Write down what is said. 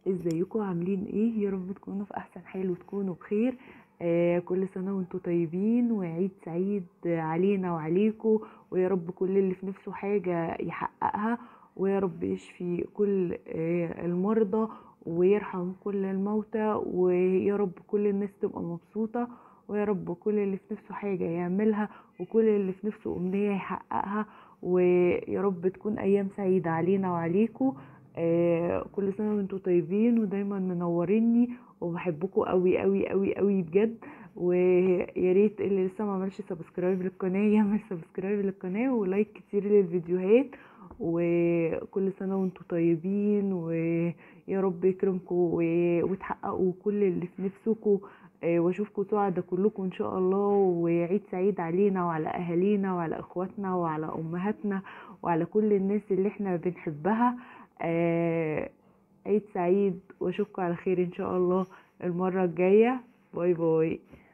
ازيكم عاملين ايه يا رب تكونوا في احسن حال وتكونوا بخير آه كل سنة وانتم طيبين وعيد سعيد علينا وعليكم ويا رب كل اللي في نفسه حاجة يحققها ويا رب يشفي كل آه المرضى ويرحم كل الموتى ويا رب كل الناس تبقى مبسوطة ويا رب كل اللي في نفسه حاجة يعملها وكل اللي في نفسه أمنية يحققها ويا رب تكون أيام سعيدة علينا وعليكم آه كل سنة وانتم طيبين ودايما منوريني وبحبكم قوي قوي قوي قوي بجد ويا ريت اللي لسه ما عملش سبسكرايب للقناه يعمل سبسكرايب للقناه ولايك كتير للفيديوهات وكل سنه وانتم طيبين ويا رب يكرمكم وتحققوا كل اللي في نفسكم واشوفكم سعداء كلكم ان شاء الله وعيد سعيد علينا وعلى اهالينا وعلى اخواتنا وعلى امهاتنا وعلى كل الناس اللي احنا بنحبها آه عيد سعيد واشوفكم على خير ان شاء الله المره الجايه باي باي